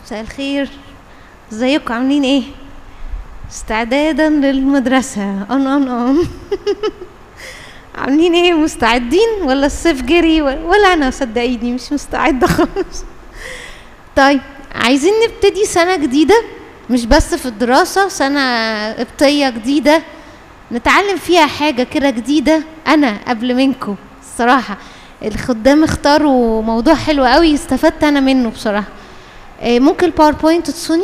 مساء الخير ازيكم عاملين ايه استعدادا للمدرسة ان ان ان عاملين ايه مستعدين ولا الصيف جري ولا انا صدقيني مش مستعدة خالص طيب عايزين نبتدي سنة جديدة مش بس في الدراسة سنة قبطية جديدة نتعلم فيها حاجة كده جديدة أنا قبل منكم الصراحة الخدام اختاروا موضوع حلو قوي استفدت أنا منه بصراحة إيه ممكن الباوربوينت تصوني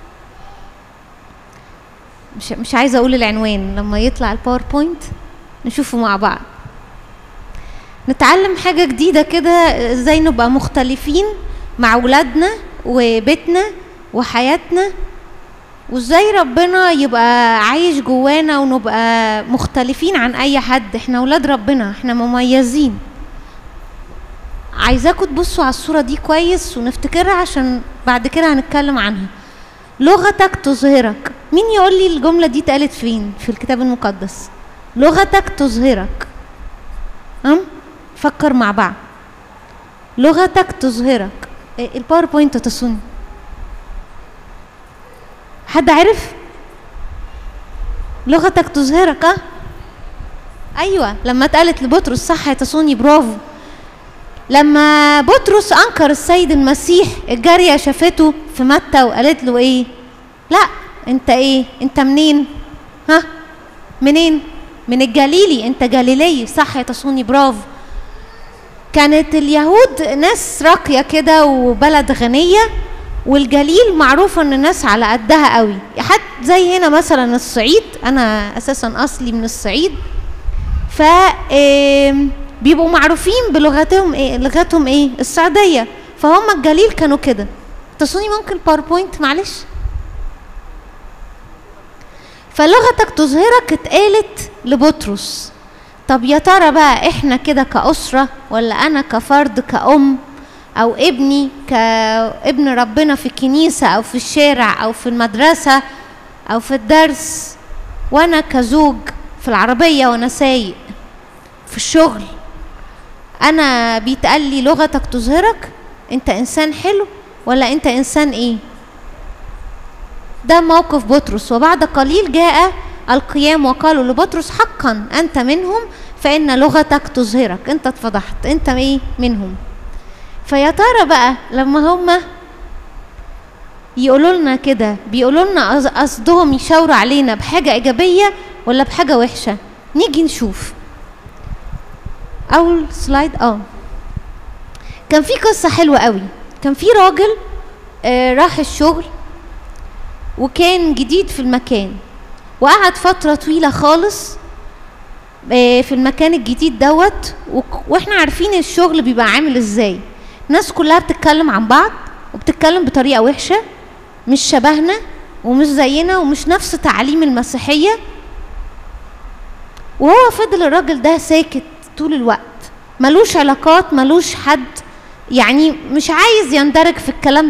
مش مش عايزة أقول العنوان لما يطلع الباوربوينت نشوفه مع بعض نتعلم حاجة جديدة كده ازاي نبقى مختلفين مع ولادنا وبيتنا وحياتنا وازاي ربنا يبقى عايش جوانا ونبقى مختلفين عن اي حد احنا ولاد ربنا احنا مميزين عايزاكم تبصوا على الصورة دي كويس ونفتكرها عشان بعد كده هنتكلم عنها لغتك تظهرك مين يقول لي الجملة دي اتقالت فين في الكتاب المقدس لغتك تظهرك أم فكر مع بعض لغتك تظهرك الباوربوينت تصوني حد عرف لغتك تظهرك اه ايوه لما اتقالت لبطرس صح يا تصوني برافو لما بطرس انكر السيد المسيح الجاريه شافته في متى وقالت له ايه لا انت ايه انت منين ها منين من الجليلي انت جليلي صح يا تصوني برافو كانت اليهود ناس راقيه كده وبلد غنيه والجليل معروفة ان الناس على قدها قوي حتى زي هنا مثلا الصعيد انا اساسا اصلي من الصعيد ف بيبقوا معروفين بلغتهم ايه لغتهم ايه السعودية فهم الجليل كانوا كده تصوني ممكن باوربوينت معلش فلغتك تظهرك اتقالت لبطرس طب يا ترى بقى احنا كده كأسرة ولا انا كفرد كأم او ابني كابن ربنا في الكنيسة او في الشارع او في المدرسة او في الدرس وانا كزوج في العربية وانا سايق في الشغل انا بيتقال لي لغتك تظهرك انت انسان حلو ولا انت انسان ايه ده موقف بطرس وبعد قليل جاء القيام وقالوا لبطرس حقا انت منهم فان لغتك تظهرك انت اتفضحت انت ايه منهم فيا ترى بقى لما هما يقولوا لنا كده بيقولوا لنا قصدهم يشاوروا علينا بحاجة إيجابية ولا بحاجة وحشة نيجي نشوف أول سلايد اه كان في قصة حلوة قوي كان في راجل آه راح الشغل وكان جديد في المكان وقعد فترة طويلة خالص آه في المكان الجديد دوت واحنا عارفين الشغل بيبقى عامل ازاي الناس كلها بتتكلم عن بعض وبتتكلم بطريقه وحشه مش شبهنا ومش زينا ومش نفس تعاليم المسيحيه وهو فضل الراجل ده ساكت طول الوقت ملوش علاقات ملوش حد يعني مش عايز يندرج في الكلام